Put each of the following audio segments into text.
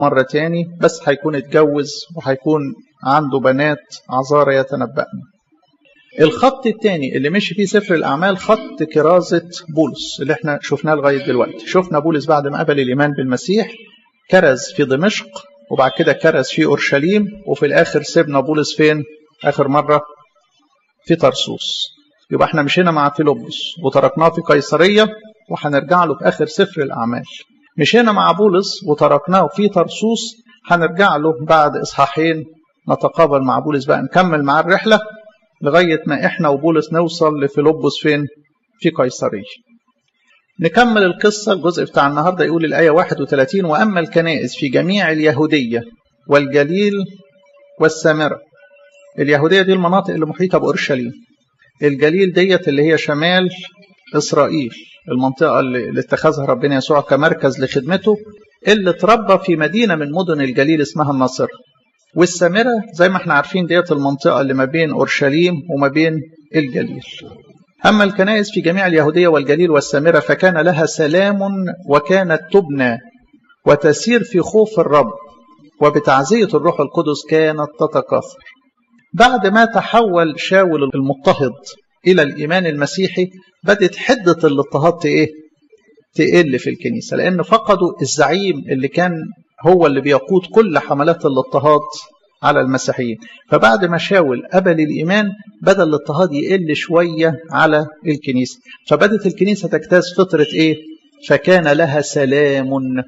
مرة تاني بس هيكون اتجوز وهيكون عنده بنات عذارى يتنبأن الخط الثاني اللي مشي فيه سفر الأعمال خط كرازة بولس اللي احنا شفناه لغاية دلوقتي شفنا بولس بعد ما قبل الإيمان بالمسيح كرز في دمشق وبعد كده كرز في أورشليم وفي الآخر سيبنا بولس فين آخر مرة في طرسوس يبقى احنا مشينا مع فيلبس وتركناه في قيصرية وهنرجع له في آخر سفر الأعمال مشينا مع بولس وتركناه في طرسوس هنرجع له بعد إصحاحين نتقابل مع بولس بقى نكمل معاه الرحلة لغاية ما إحنا وبولس نوصل لفيلبس فين؟ في قيصرية. نكمل القصة الجزء بتاع النهاردة يقول الآية 31 وأما الكنائس في جميع اليهودية والجليل والسامرة. اليهودية دي المناطق اللي محيطة بأورشليم. الجليل ديت اللي هي شمال إسرائيل المنطقة اللي اتخذها ربنا يسوع كمركز لخدمته اللي اتربى في مدينة من مدن الجليل اسمها الناصرة. والسامرة زي ما احنا عارفين ديت المنطقة اللي ما بين أورشليم وما بين الجليل أما الكنائس في جميع اليهودية والجليل والسامرة فكان لها سلام وكانت تبنى وتسير في خوف الرب وبتعزية الروح القدس كانت تتكاثر بعد ما تحول شاول المضطهد إلى الإيمان المسيحي بدت حدة الاضطهاد إيه؟ تقل في الكنيسة لأن فقدوا الزعيم اللي كان هو اللي بيقود كل حملات الاضطهاد على المسيحيين فبعد ما شاول قبل الإيمان بدأ الاضطهاد يقل شوية على الكنيسة فبدت الكنيسة تجتاز فترة إيه فكان لها سلام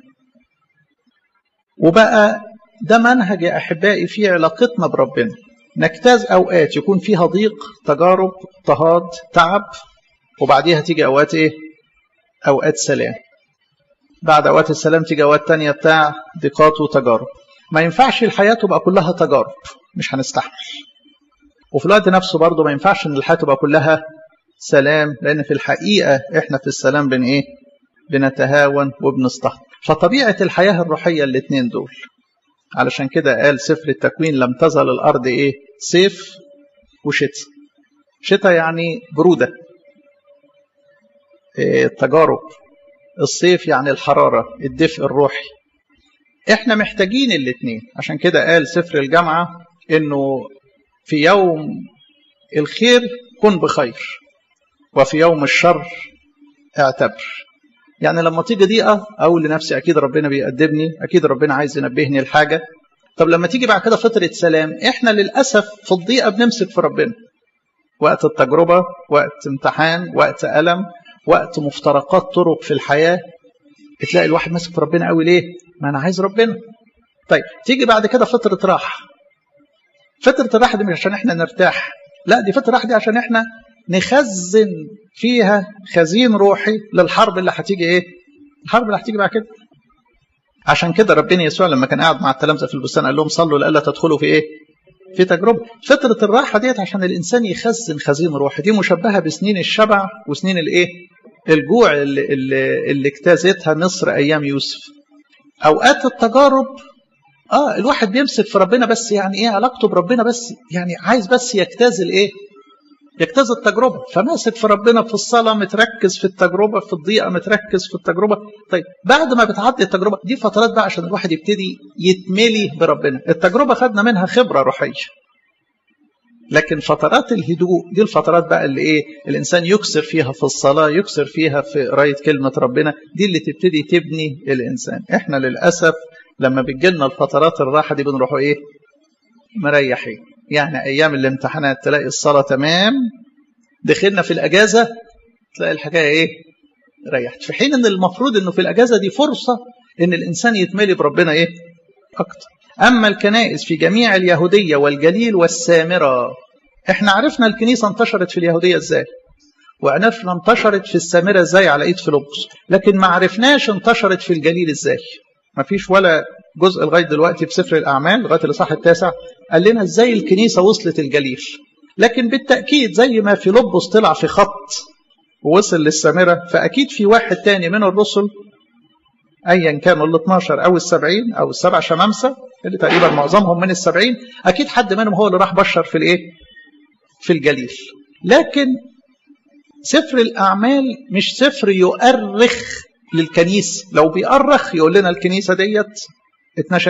وبقى ده منهج يا أحبائي في علاقتنا بربنا نجتاز أوقات يكون فيها ضيق تجارب اضطهاد تعب وبعديها تيجي أوقات إيه أوقات سلام بعد أوقات السلام تيجي أوقات تانية بتاع ضيقات وتجارب ما ينفعش الحياة تبقى كلها تجارب مش هنستحمل وفي الوقت نفسه برضه ما ينفعش ان الحياة تبقى كلها سلام لأن في الحقيقة احنا في السلام بن ايه بنتهاون وبنستحضر فطبيعة الحياة الروحية الاثنين دول علشان كده قال سفر التكوين لم تزل الأرض ايه صيف وشتاء شتاء يعني برودة إيه التجارب الصيف يعني الحرارة الدفء الروحي احنا محتاجين الاثنين عشان كده قال سفر الجامعة انه في يوم الخير كن بخير وفي يوم الشر اعتبر يعني لما تيجي ضيقة اقول لنفسي اكيد ربنا بيأدبني اكيد ربنا عايز ينبهني لحاجة طب لما تيجي بعد كده فترة سلام احنا للأسف في الضيقة بنمسك في ربنا وقت التجربة وقت امتحان وقت ألم وقت مفترقات طرق في الحياة تلاقي الواحد ماسك في ربنا قوي ليه ما انا عايز ربنا طيب تيجي بعد كده فترة راحة فترة الراحة دي مش عشان احنا نرتاح لا دي فترة راحة دي عشان احنا نخزن فيها خزين روحي للحرب اللي هتيجي ايه الحرب اللي هتيجي بعد كده عشان كده ربنا يسوع لما كان قاعد مع التلامذة في البستان قال لهم صلوا لألا تدخلوا في ايه في تجربة فترة الراحة ديت عشان الإنسان يخزن خزين روحي دي مشبهة بسنين الشبع وسنين الايه الجوع اللي, اللي, اللي اجتازتها مصر أيام يوسف أوقات التجارب آه الواحد بيمسك في ربنا بس يعني إيه علاقته بربنا بس يعني عايز بس يجتاز الإيه يجتاز التجربة فماسك في ربنا في الصلاة متركز في التجربة في الضيقة متركز في التجربة طيب بعد ما بتعدي التجربة دي فترات بقى عشان الواحد يبتدي يتملي بربنا التجربة خدنا منها خبرة روحية لكن فترات الهدوء دي الفترات بقى اللي ايه الانسان يكسر فيها في الصلاه يكسر فيها في قرايه كلمه ربنا دي اللي تبتدي تبني الانسان احنا للاسف لما بتجيلنا الفترات الراحه دي بنروحوا ايه مريحين يعني ايام الامتحانات تلاقي الصلاه تمام دخلنا في الاجازه تلاقي الحكايه ايه ريحت في حين ان المفروض انه في الاجازه دي فرصه ان الانسان يتملي بربنا ايه اكتر أما الكنائس في جميع اليهودية والجليل والسامرة احنا عرفنا الكنيسة انتشرت في اليهودية ازاي وعرفنا انتشرت في السامرة ازاي على ايد فيلبس لكن ما عرفناش انتشرت في الجليل ازاي ما فيش ولا جزء لغاية دلوقتي في سفر الأعمال لغاية الإصحاح التاسع قال لنا ازاي الكنيسة وصلت الجليل لكن بالتأكيد زي ما فيلبس طلع في خط ووصل للسامرة فأكيد في واحد تاني من الرسل ايا كانوا ال 12 او ال 70 او السبع شمامسه اللي تقريبا معظمهم من السبعين اكيد حد منهم هو اللي راح بشر في الايه؟ في الجليل. لكن سفر الاعمال مش سفر يؤرخ للكنيسه، لو بيؤرخ يقول لنا الكنيسه ديت اتنشأت